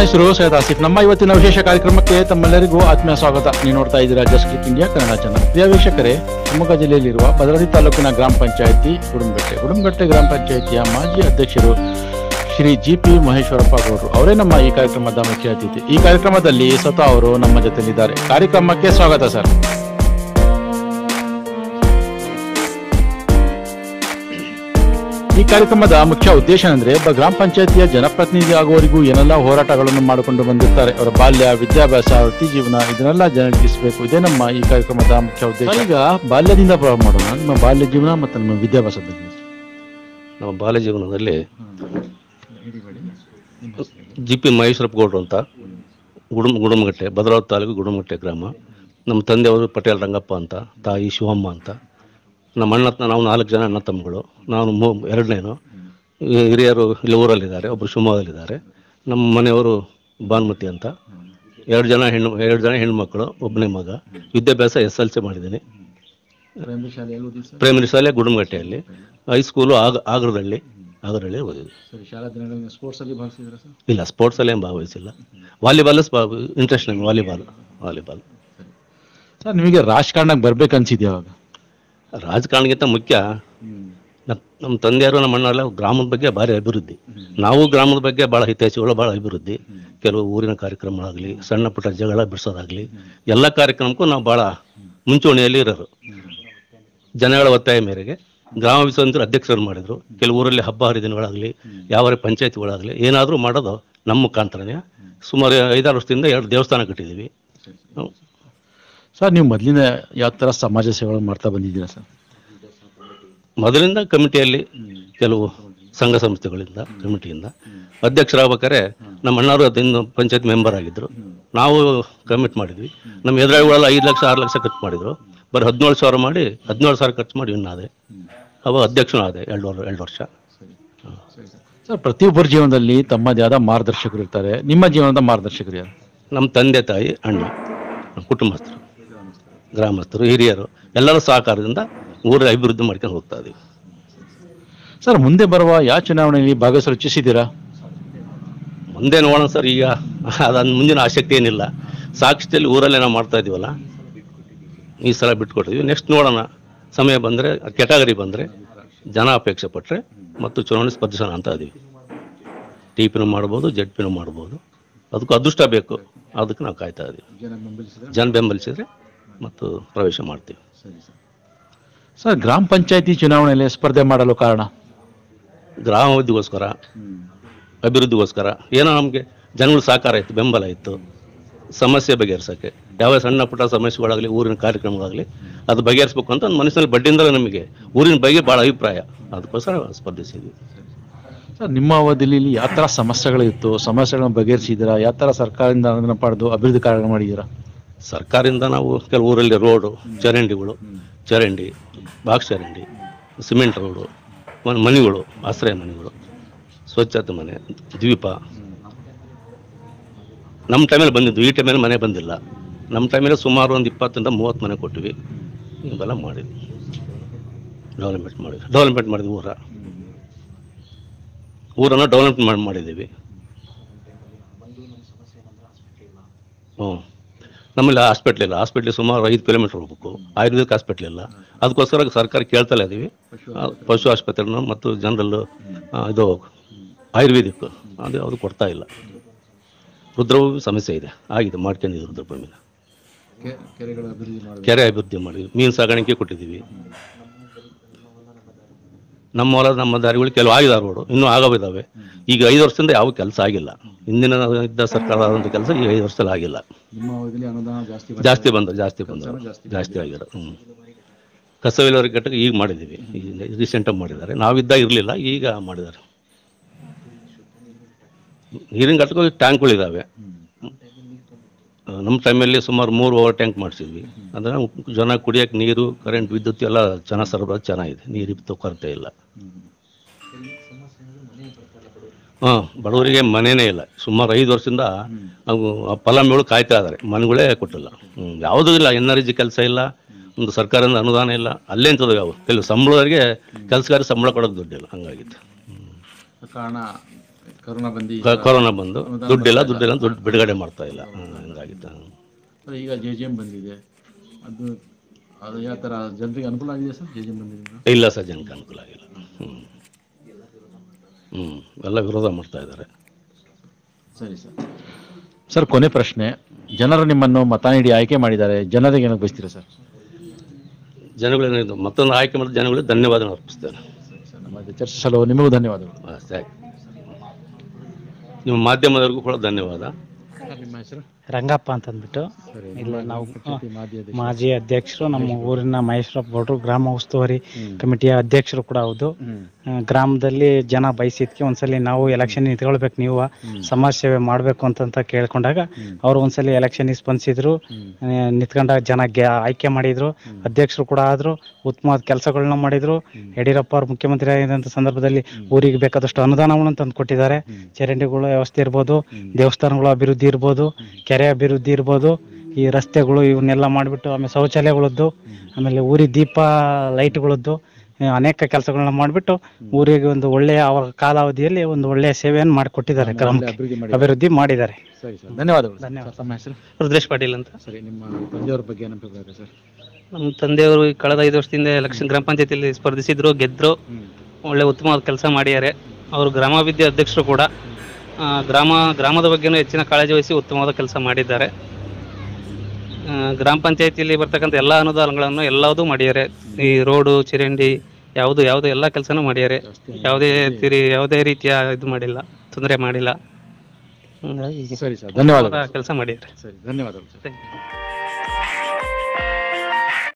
ಹೆಸರು ಸೈಯದ್ ಆಸಿಫ್ ನಮ್ಮ ಇವತ್ತಿನ ವಿಶೇಷ ಕಾರ್ಯಕ್ರಮಕ್ಕೆ ತಮ್ಮೆಲ್ಲರಿಗೂ ಆತ್ಮೀಯ ಸ್ವಾಗತ ನೀವು ನೋಡ್ತಾ ಇದ್ದೀರಾ Just Click India Kannada channel ಪ್ರಿಯ ವೀಕ್ಷಕರೇ ಶಿವಮೊಗ್ಗ ಜಿಲ್ಲೆಯಲ್ಲಿರುವ ಭದ್ರಾವತಿ ತಾಲೂಕಿನ ಗ್ರಾಮ ಪಂಚಾಯಿತಿ ಗುಡುಂಬಗಟ್ಟೆ ಗುಡುಂಬಗಟ್ಟೆ ಗ್ರಾಮ ಪಂಚಾಯಿತಿಯ ಮಾಜಿ ಅಧ್ಯಕ್ಷರು ಶ್ರೀ ಜಿ ಪಿ ಮಹೇಶ್ವರಪ್ಪ ಗೌಡರು ಅವರೇ ನಮ್ಮ ಈ ಕಾರ್ಯಕ್ರಮದ ಮುಖ್ಯ ಅತಿಥಿ ಈ ಕಾರ್ಯಕ್ರಮದಲ್ಲಿ ಸ್ವತಃ ಅವರು ನಮ್ಮ ಜೊತೆಲಿದ್ದಾರೆ ಕಾರ್ಯಕ್ರಮಕ್ಕೆ ಸ್ವಾಗತ ಸರ್ ಈ ಕಾರ್ಯಕ್ರಮದ ಮುಖ್ಯ ಉದ್ದೇಶ ಅಂದ್ರೆ ಒಬ್ಬ ಗ್ರಾಮ ಪಂಚಾಯತಿಯ ಜನಪ್ರತಿನಿಧಿ ಆಗುವವರೆಗೂ ಏನೆಲ್ಲ ಹೋರಾಟಗಳನ್ನು ಮಾಡಿಕೊಂಡು ಬಂದಿರ್ತಾರೆ ಅವರ ಬಾಲ್ಯ ವಿದ್ಯಾಭ್ಯಾಸ ವೃತ್ತಿ ಜೀವನ ಇದನ್ನೆಲ್ಲ ಜನಗಿಸಬೇಕು ಇದೇ ನಮ್ಮ ಈ ಕಾರ್ಯಕ್ರಮದ ಮುಖ್ಯ ಉದ್ದೇಶ ಈಗ ಬಾಲ್ಯದಿಂದ ಪ್ರಾರಂಭ ಮಾಡೋಣ ನಿಮ್ಮ ಬಾಲ್ಯ ಜೀವನ ಮತ್ತು ನಿಮ್ಮ ವಿದ್ಯಾಭ್ಯಾಸದ ಬಗ್ಗೆ ನಮ್ಮ ಬಾಲ್ಯ ಜೀವನದಲ್ಲಿ ಜಿ ಪಿ ಮಹೇಶ್ವರಪ್ಪ ಗೌಡ್ರು ಅಂತ ಗುಡುಂ ಗುಡುಮಗಟ್ಟೆ ಭದ್ರಾವತಿ ತಾಲೂಕು ಗುಡುಮಗಟ್ಟೆ ಗ್ರಾಮ ನಮ್ಮ ತಂದೆಯವರು ಪಟೇಲ್ ರಂಗಪ್ಪ ಅಂತ ತಾಯಿ ಶಿವಮ್ಮ ಅಂತ ನಮ್ಮ ಅಣ್ಣ ನಾವು ನಾಲ್ಕು ಜನ ಅಣ್ಣ ತಮ್ಮಗಳು ನಾನು ಮೂ ಎರಡನೇನು ಈ ಹಿರಿಯರು ಇಲ್ಲಿ ಊರಲ್ಲಿದ್ದಾರೆ ಒಬ್ಬರು ಶಿವಮೊಗ್ಗದಲ್ಲಿದ್ದಾರೆ ನಮ್ಮ ಮನೆಯವರು ಭಾನುಮತಿ ಅಂತ ಎರಡು ಜನ ಹೆಣ್ಣು ಎರಡು ಜನ ಹೆಣ್ಮಕ್ಳು ಒಬ್ಬನೇ ಮಗ ವಿದ್ಯಾಭ್ಯಾಸ ಎಸ್ ಎಲ್ ಸಿ ಮಾಡಿದ್ದೀನಿ ಪ್ರೈಮರಿ ಶಾಲೆ ಗುಡುಮಗಟ್ಟೆಯಲ್ಲಿ ಹೈಸ್ಕೂಲು ಆಗ ಆಗರದಲ್ಲಿ ಆಗರದಲ್ಲಿ ಓದಿದ್ವಿ ಶಾಲಾ ದಿನಗಳಲ್ಲಿ ಸ್ಪೋರ್ಟ್ಸ್ ಅಲ್ಲಿ ಭಾಗಿಸಿದ್ರೆ ಸರ್ ಇಲ್ಲ ಸ್ಪೋರ್ಟ್ಸಲ್ಲಿ ಏನು ಭಾಗವಹಿಸಿಲ್ಲ ವಾಲಿಬಾಲ್ ಇಂಟ್ರೆಸ್ಟ್ ನನಗೆ ವಾಲಿಬಾಲ್ ವಾಲಿಬಾಲ್ ಸರ್ ನಿಮಗೆ ರಾಜಕಾರಣಕ್ಕೆ ಬರ್ಬೇಕು ಅನ್ಸಿದ್ಯಾ ಅವಾಗ ರಾಜಕಾರಣಕ್ಕಿಂತ ಮುಖ್ಯ ನಮ್ಮ ನಮ್ಮ ತಂದೆಯವರು ನಮ್ಮ ಅಣ್ಣರೆಲ್ಲ ಗ್ರಾಮದ ಬಗ್ಗೆ ಭಾರಿ ಅಭಿವೃದ್ಧಿ ನಾವು ಗ್ರಾಮದ ಬಗ್ಗೆ ಭಾಳ ಹಿತೈಷಿಗಳು ಭಾಳ ಅಭಿವೃದ್ಧಿ ಕೆಲವು ಊರಿನ ಕಾರ್ಯಕ್ರಮಗಳಾಗಲಿ ಸಣ್ಣ ಪುಟ್ಟ ಜಗಳ ಬಿಡಿಸೋದಾಗಲಿ ಎಲ್ಲ ಕಾರ್ಯಕ್ರಮಕ್ಕೂ ನಾವು ಭಾಳ ಮುಂಚೂಣಿಯಲ್ಲಿ ಇರೋರು ಜನಗಳ ಒತ್ತಾಯ ಮೇರೆಗೆ ಗ್ರಾಮ ವಿಶ್ವಂತರ ಅಧ್ಯಕ್ಷರು ಮಾಡಿದರು ಕೆಲವು ಊರಲ್ಲಿ ಹಬ್ಬ ಹರಿದಿನಗಳಾಗಲಿ ಯಾವ ಪಂಚಾಯತಿಗಳಾಗಲಿ ಏನಾದರೂ ಮಾಡೋದು ನಮ್ಮ ಮುಖಾಂತರನೇ ಸುಮಾರು ಐದಾರು ವರ್ಷದಿಂದ ಎರಡು ದೇವಸ್ಥಾನ ಕಟ್ಟಿದ್ದೀವಿ ನಾವು ಸರ್ ನೀವು ಮೊದಲಿನ ಯಾವ ಥರ ಸಮಾಜ ಸೇವೆಗಳು ಮಾಡ್ತಾ ಬಂದಿದ್ದೀರಾ ಸರ್ ಮೊದಲಿಂದ ಕಮಿಟಿಯಲ್ಲಿ ಕೆಲವು ಸಂಘ ಸಂಸ್ಥೆಗಳಿಂದ ಕಮಿಟಿಯಿಂದ ಅಧ್ಯಕ್ಷರಾಗ್ಬೇಕಾದ್ರೆ ನಮ್ಮ ಅಣ್ಣವರು ಅದನ್ನು ಪಂಚಾಯತ್ ಮೆಂಬರ್ ಆಗಿದ್ದರು ನಾವು ಕಮಿಟ್ ಮಾಡಿದ್ವಿ ನಮ್ಮ ಎದುರಾಳಿಗಳೆಲ್ಲ ಐದು ಲಕ್ಷ ಆರು ಲಕ್ಷ ಖರ್ಚು ಮಾಡಿದರು ಬರೀ ಹದಿನೇಳು ಸಾವಿರ ಮಾಡಿ ಹದಿನೇಳು ಸಾವಿರ ಖರ್ಚು ಮಾಡಿ ಇನ್ನಾದೆ ಅವಾಗ ಅಧ್ಯಕ್ಷನೂ ಆದೆ ಎರಡು ವರ್- ಎರಡು ವರ್ಷ ಸರ್ ಪ್ರತಿಯೊಬ್ಬರ ಜೀವನದಲ್ಲಿ ತಮ್ಮದೇ ಆದ ಮಾರ್ಗದರ್ಶಕರು ಇರ್ತಾರೆ ನಿಮ್ಮ ಜೀವನದ ಮಾರ್ಗದರ್ಶಕರು ಯಾರು ನಮ್ಮ ತಂದೆ ತಾಯಿ ಅಣ್ಣ ಕುಟುಂಬಸ್ಥರು ಗ್ರಾಮಸ್ಥರು ಹಿರಿಯರು ಎಲ್ಲರ ಸಹಕಾರದಿಂದ ಊರ ಅಭಿವೃದ್ಧಿ ಮಾಡ್ಕೊಂಡು ಹೋಗ್ತಾ ಇದೀವಿ ಸರ್ ಮುಂದೆ ಬರುವ ಯಾವ ಚುನಾವಣೆಯಲ್ಲಿ ಭಾಗವಹಿಸಲು ಇಚ್ಛಿಸಿದ್ದೀರಾ ಮುಂದೆ ನೋಡೋಣ ಸರ್ ಈಗ ಅದನ್ನ ಮುಂದಿನ ಆಸಕ್ತಿ ಏನಿಲ್ಲ ಸಾಕ್ಷಿಯಲ್ಲಿ ಊರಲ್ಲೇ ನಾವು ಮಾಡ್ತಾ ಇದೀವಲ್ಲ ಈ ಸಲ ಬಿಟ್ಕೊಟ್ಟಿದ್ವಿ ನೆಕ್ಸ್ಟ್ ನೋಡೋಣ ಸಮಯ ಬಂದರೆ ಕೆಟಗರಿ ಬಂದರೆ ಜನ ಅಪೇಕ್ಷೆ ಪಟ್ಟರೆ ಮತ್ತು ಚುನಾವಣೆ ಸ್ಪರ್ಧಿಸೋಣ ಅಂತ ಇದೀವಿ ಟಿ ಪಿನೂ ಮಾಡ್ಬೋದು ಜೆಡ್ ಪಿನೂ ಮಾಡ್ಬೋದು ಅದಕ್ಕೂ ಅದೃಷ್ಟ ಬೇಕು ಅದಕ್ಕೆ ನಾವು ಕಾಯ್ತಾ ಇದೀವಿ ಜನ ಬೆಂಬಲಿಸಿದ್ರೆ ಮತ್ತು ಪ್ರವೇಶ ಮಾಡ್ತೀವಿ ಸರ್ ಗ್ರಾಮ ಪಂಚಾಯತಿ ಚುನಾವಣೆಯಲ್ಲಿ ಸ್ಪರ್ಧೆ ಮಾಡಲು ಕಾರಣ ಗ್ರಾಮಾಭಿವೃದ್ಧಿಗೋಸ್ಕರ ಅಭಿವೃದ್ಧಿಗೋಸ್ಕರ ಏನೋ ನಮಗೆ ಜನಗಳ ಸಹಕಾರ ಇತ್ತು ಬೆಂಬಲ ಇತ್ತು ಸಮಸ್ಯೆ ಬಗೆಹರಿಸೋಕ್ಕೆ ಯಾವ ಸಣ್ಣ ಪುಟ್ಟ ಸಮಸ್ಯೆಗಳಾಗಲಿ ಊರಿನ ಕಾರ್ಯಕ್ರಮಗಳಾಗಲಿ ಅದು ಬಗೆಹರಿಸ್ಬೇಕು ಅಂತ ಒಂದು ಮನಸ್ಸಿನಲ್ಲಿ ಬಡ್ಡಿಯಿಂದಲೇ ನಮಗೆ ಊರಿನ ಬಗ್ಗೆ ಭಾಳ ಅಭಿಪ್ರಾಯ ಅದಕ್ಕೋಸ್ಕರ ಸ್ಪರ್ಧಿಸಿದ್ವಿ ಸರ್ ನಿಮ್ಮ ಅವಧಿಯಲ್ಲಿ ಇಲ್ಲಿ ಯಾವ ಥರ ಸಮಸ್ಯೆಗಳಿತ್ತು ಸಮಸ್ಯೆಗಳನ್ನು ಬಗೆಹರಿಸಿದ್ದೀರಾ ಯಾವ ಥರ ಸರ್ಕಾರದಿಂದ ಅನುದಾನ ಪಡೆದು ಅಭಿವೃದ್ಧಿ ಕಾರ್ಯ ಮಾಡಿದ್ದೀರಾ ಸರ್ಕಾರದಿಂದ ನಾವು ಕೆಲವು ಊರಲ್ಲಿ ರೋಡು ಚರಂಡಿಗಳು ಚರಂಡಿ ಬಾಕ್ಸ್ ಚರಂಡಿ ಸಿಮೆಂಟ್ ರೋಡು ಮನೆ ಮನೆಗಳು ಆಶ್ರಯ ಮನೆಗಳು ಸ್ವಚ್ಛತೆ ಮನೆ ದ್ವೀಪ ನಮ್ಮ ಟೈಮಲ್ಲಿ ಬಂದಿದ್ದು ಈ ಟೈಮಲ್ಲಿ ಮನೆ ಬಂದಿಲ್ಲ ನಮ್ಮ ಟೈಮಲ್ಲಿ ಸುಮಾರು ಒಂದು ಇಪ್ಪತ್ತರಿಂದ ಮೂವತ್ತು ಮನೆ ಕೊಟ್ಟಿವಿ ಇವೆಲ್ಲ ಮಾಡಿದ್ವಿ ಡೆವಲಪ್ಮೆಂಟ್ ಮಾಡಿದ್ವಿ ಡೆವಲಪ್ಮೆಂಟ್ ಮಾಡಿದ್ವಿ ಊರ ಊರನ್ನು ಡೆವಲಪ್ಮೆಂಟ್ ಮಾಡಿ ಮಾಡಿದ್ದೀವಿ ಹ್ಞೂ ನಮ್ಮಲ್ಲಿ ಹಾಸ್ಪಿಟ್ಲ್ ಇಲ್ಲ ಹಾಸ್ಪಿಟ್ಲ್ ಸುಮಾರು ಐದು ಕಿಲೋಮೀಟರ್ ಹೋಗ್ಬೇಕು ಆಯುರ್ವೇದಿಕ್ ಹಾಸ್ಪಿಟ್ಲ್ ಇಲ್ಲ ಅದಕ್ಕೋಸ್ಕರ ಸರ್ಕಾರ ಕೇಳ್ತಲೇ ಇದ್ದೀವಿ ಆ, ಪಶು ಆಸ್ಪತ್ರೆನ ಮತ್ತು ಜನರಲ್ ಇದು ಆಯುರ್ವೇದಿಕ್ ಅದು ಅವರು ಕೊಡ್ತಾ ಇಲ್ಲ ರುದ್ರಭೂಮಿ ಸಮಸ್ಯೆ ಇದೆ ಆಗಿದೆ ಮಾಡ್ಕೊಂಡಿದ್ದೀವಿ ರುದ್ರಭೂಮಿನ ಕೆರೆ ಅಭಿವೃದ್ಧಿ ಮಾಡಿದ್ವಿ ಮೀನು ಸಾಗಾಣಿಕೆ ಕೊಟ್ಟಿದ್ದೀವಿ ನಮ್ಮ ಹೊಲ ನಮ್ಮ ದಾರಿಗಳು ಕೆಲವು ಆಗಿದಾವೆ ರೋಡು ಇನ್ನೂ ಆಗವಿದ್ದಾವೆ ಈಗ ಐದು ವರ್ಷದಿಂದ ಯಾವ ಕೆಲಸ ಆಗಿಲ್ಲ ಹಿಂದಿನ ಇದ್ದ ಸರ್ಕಾರದ ಕೆಲಸ ಈಗ ಐದು ವರ್ಷದಲ್ಲಿ ಆಗಿಲ್ಲ ನಿಮ್ಮ ಅವಧಿಯಲ್ಲಿ ಅನುದಾನ ಜಾಸ್ತಿ ಜಾಸ್ತಿ ಬಂದ ಜಾಸ್ತಿ ಬಂದ ಜಾಸ್ತಿ ಆಗಿರೋ ಹ್ಞೂ ಕಸವಿಲ್ಲವರ ಘಟಕ ಈಗ ಮಾಡಿದ್ದೀವಿ ಈಗ ರೀಸೆಂಟಾಗಿ ಮಾಡಿದ್ದಾರೆ ನಾವಿದ್ದಾಗ ಇರಲಿಲ್ಲ ಈಗ ಮಾಡಿದ್ದಾರೆ ನೀರಿನ ಘಟಕ ಟ್ಯಾಂಕ್ಗಳಿದ್ದಾವೆ ನಮ್ಮ ಟೈಮಲ್ಲಿ ಸುಮಾರು ಮೂರು ಓವರ್ ಟ್ಯಾಂಕ್ ಮಾಡಿಸಿದ್ವಿ ಅಂದರೆ ಜನ ಕುಡಿಯೋಕ್ಕೆ ನೀರು ಕರೆಂಟ್ ವಿದ್ಯುತ್ ಎಲ್ಲ ಚೆನ್ನಾಗಿ ಸರಬರಾಜು ಚೆನ್ನಾಗಿದೆ ನೀರಿತ್ತು ಕೊರತೆ ಇಲ್ಲ ಹಾಂ ಬಡವರಿಗೆ ಮನೆಯೇ ಇಲ್ಲ ಸುಮಾರು ಐದು ವರ್ಷದಿಂದ ಅವು ಆ ಫಲಾನುಭವಿಗಳು ಕಾಯ್ತಾ ಇದ್ದಾರೆ ಮನೆಗಳೇ ಕೊಟ್ಟಿಲ್ಲ ಹ್ಞೂ ಯಾವುದೂ ಇಲ್ಲ ಎನ್ ಆರ್ ಜಿ ಕೆಲಸ ಇಲ್ಲ ಒಂದು ಸರ್ಕಾರದಿಂದ ಅನುದಾನ ಇಲ್ಲ ಅಲ್ಲೇ ಅಂತದ್ದು ಯಾವ ಕೆಲವು ಸಂಬಳದವರಿಗೆ ಕೆಲಸಗಾರ ಸಂಬಳ ಕೊಡೋದು ದುಡ್ಡಿಲ್ಲ ಹಂಗಾಗಿತ್ತು ಕಾರಣ ಕರೋನಾ ಬಂದು ಕ- ಕೊರೋನಾ ಬಂದು ದುಡ್ಡಿಲ್ಲ ದುಡ್ಡಿಲ್ಲ ದುಡ್ಡು ಬಿಡುಗಡೆ ಮಾಡ್ತಾ ಇಲ್ಲ ಹ್ಮ್, ಹಂಗಾಗಿತ್ತು ಈಗ ಜೆ ಜೆ ಎಮ್ ಬಂದಿದೆ ಅದು ಅದು ಯಾವ ಥರ ಜನರಿಗೆ ಅನುಕೂಲ ಆಗಿದೆ ಸರ್ ಜೆ ಜೆ ಎಮ್ ಬಂದಿದೆ ಇಲ್ಲ ಸರ್ ಜನಕ್ಕೆ ಅನುಕೂಲ ಆಗಿಲ್ಲ ಹ್ಞೂ ಹ್ಞೂ ಎಲ್ಲ ವಿರೋಧ ಮಾಡ್ತಾ ಇದ್ದಾರೆ ಸರಿ ಸರ್ ಸರ್ ಕೊನೆ ಪ್ರಶ್ನೆ ಜನರು ನಿಮ್ಮನ್ನು ಮತ ನೀಡಿ ಆಯ್ಕೆ ಮಾಡಿದ್ದಾರೆ ಜನರಿಗೆ ಏನಕ್ಕೆ ಬಯಸ್ತೀರಾ ಸರ್ ಜನಗಳಿಗೆ ಮತ್ತೊಂದು ಆಯ್ಕೆ ಮಾಡಿದ ಜನಗಳಿಗೆ ಧನ್ಯವಾದ ಅರ್ಪಿಸ್ತೇನೆ ಸರಿ ಸರ್ ನಮ್ಮ ಜೊತೆ ಚರ್ಚಿಸಲು ನಿಮಗೂ ಧನ್ಯವಾದಗಳು ಅಷ್ಟೇ ನಿಮ್ಮ ಮಾಧ್ಯಮದವ್ರಿಗೂ ಕೂಡ ಧನ್ಯವಾದ ನಿಮ್ಮ ಹೆಸರು ರಂಗಪ್ಪ ಅಂತಂದ್ಬಿಟ್ಟು ಸರಿ ಇಲ್ಲ ನಾವು ಪಂಚಾಯತಿ ಮಾಜಿ ಅಧ್ಯಕ್ಷ. ಮಾಜಿ ಅಧ್ಯಕ್ಷರು ನಮ್ಮ ಊರಿನ ಮಹೇಶ್ವರಪ್ಪ ಗೌಡ್ರು ಗ್ರಾಮ ಉಸ್ತುವಾರಿ ಕಮಿಟಿಯ ಅಧ್ಯಕ್ಷರು ಕೂಡ ಹೌದು ಹ್ಮ್. ಆ, ಗ್ರಾಮದಲ್ಲಿ ಜನ ಬಯಸಿದ್ಕೆ ಒಂದ್ಸಲಿ ನಾವು ಎಲೆಕ್ಷನ್ ನಿಂತ್ಕೊಳ್ಬೇಕು ನೀವು ಸಮಾಜ ಸೇವೆ ಮಾಡಬೇಕು ಅಂತಂತ ಕೇಳ್ಕೊಂಡಾಗ ಅವರು ಒಂದ್ಸಲಿ ಎಲೆಕ್ಷನ್ ಸ್ಪಂದಿಸಿದ್ರು ಆ, ನಿಂತ್ಕೊಂಡಾಗ ಜನ ಗೆ- ಆಯ್ಕೆ ಮಾಡಿದ್ರು ಅಧ್ಯಕ್ಷರು ಕೂಡ ಆದ್ರು ಉತ್ತಮವಾದ ಕೆಲಸಗಳನ್ನ ಮಾಡಿದ್ರು ಯಡಿಯೂರಪ್ಪ ಅವರು ಮುಖ್ಯಮಂತ್ರಿ ಆಗಿದ್ದಂಥ ಸಂದರ್ಭದಲ್ಲಿ ಊರಿಗೆ ಬೇಕಾದಷ್ಟು ಅನುದಾನಗಳನ್ನು ತಂದು ಕೊಟ್ಟಿದ್ದಾರೆ ಚರಂಡಿಗಳ ವ್ಯವಸ್ಥೆ ಇರ್ಬೋದು ದೇವಸ್ಥಾನಗಳ ಅಭಿವೃದ್ಧಿ ಇರ್ಬೋದು ಕೆರೆ ಅಭಿವೃದ್ಧಿ ಇರ್ಬೋದು ಈ ರಸ್ತೆಗಳು ಇವನ್ನೆಲ್ಲ ಮಾಡಿಬಿಟ್ಟು ಆಮೇಲೆ ಶೌಚಾಲಯಗಳದ್ದು ಆಮೇಲೆ ಊರಿಗೆ ದೀಪ ಲೈಟ್ಗಳದ್ದು ಆ, ಅನೇಕ ಕೆಲಸಗಳನ್ನ ಮಾಡಿಬಿಟ್ಟು ಊರಿಗೆ ಒಂದು ಒಳ್ಳೆಯ ಅವರ ಕಾಲಾವಧಿಯಲ್ಲಿ ಒಂದು ಒಳ್ಳೆಯ ಸೇವೆಯನ್ನು ಮಾಡಿಕೊಟ್ಟಿದ್ದಾರೆ ಗ್ರಾಮಕ್ಕೆ ಅಭಿವೃದ್ಧಿ ಮಾಡಿ ಅಭಿವೃದ್ಧಿ ಮಾಡಿದ್ದಾರೆ ಸರಿ ಸರ್ ಧನ್ಯವಾದಗಳು ಧನ್ಯವಾದ. ಸರ್, ತಮ್ಮ ಹೆಸರು ರುದ್ರೇಶ್ ಪಾಟೀಲ್ ಅಂತ ಸರಿ ನಿಮ್ಮ ತಂದೆಯವ್ರ ಬಗ್ಗೆ ಏನು ಅಭಿಪ್ರಾಯ ಇದೆ ಸರ್ ನಮ್ಮ ತಂದೆಯವರು ಈ ಕಳೆದ ಐದು ವರ್ಷದಿಂದ ಎಲೆಕ್ಷನ್ ಗ್ರಾಮ ಪಂಚಾಯತಿಯಲ್ಲಿ ಸ್ಪರ್ಧಿಸಿದ್ರು ಗೆದ್ರು ಒಳ್ಳೆ ಉತ್ತಮವಾದ ಕೆಲಸ ಮಾಡಿದ್ದಾರೆ ಅವರು ಗ್ರಾಮಾಭಿವೃದ್ಧಿ ಅಧ್ಯಕ್ಷರು ಕೂಡ ಆ, ಗ್ರಾಮ ಗ್ರಾಮದ ಬಗ್ಗೆನೂ ಹೆಚ್ಚಿನ ಕಾಳಜಿ ವಹಿಸಿ ಉತ್ತಮವಾದ ಕೆಲಸ ಮಾಡಿದ್ದಾರೆ ಆ, ಗ್ರಾಮ ಪಂಚಾಯತಿಯಲ್ಲಿ ಬರ್ತಕ್ಕಂಥ ಎಲ್ಲ ಅನುದಾನಗಳನ್ನು ಎಲ್ಲದೂ ಮಾಡಿದ್ದಾರೆ ಈ ರೋಡು ಚರಂಡಿ ಯಾವುದು ಯಾವುದು ಎಲ್ಲ ಕೆಲಸನೂ ಮಾಡಿದ್ದಾರೆ ಯಾವುದೇ ತಿರಿ ಯಾವುದೇ ರೀತಿಯ ಇದು ಮಾಡಿಲ್ಲ ತೊಂದರೆ ಮಾಡಿಲ್ಲ ಹಂಗಾಗಿ ಸರಿ ಸರ್ ಧನ್ಯವಾದಗಳು ಕೆಲಸ ಮಾಡಿದ್ದಾರೆ ಸರಿ ಧನ್ಯವಾದಗಳು ಸರ್ Thank you.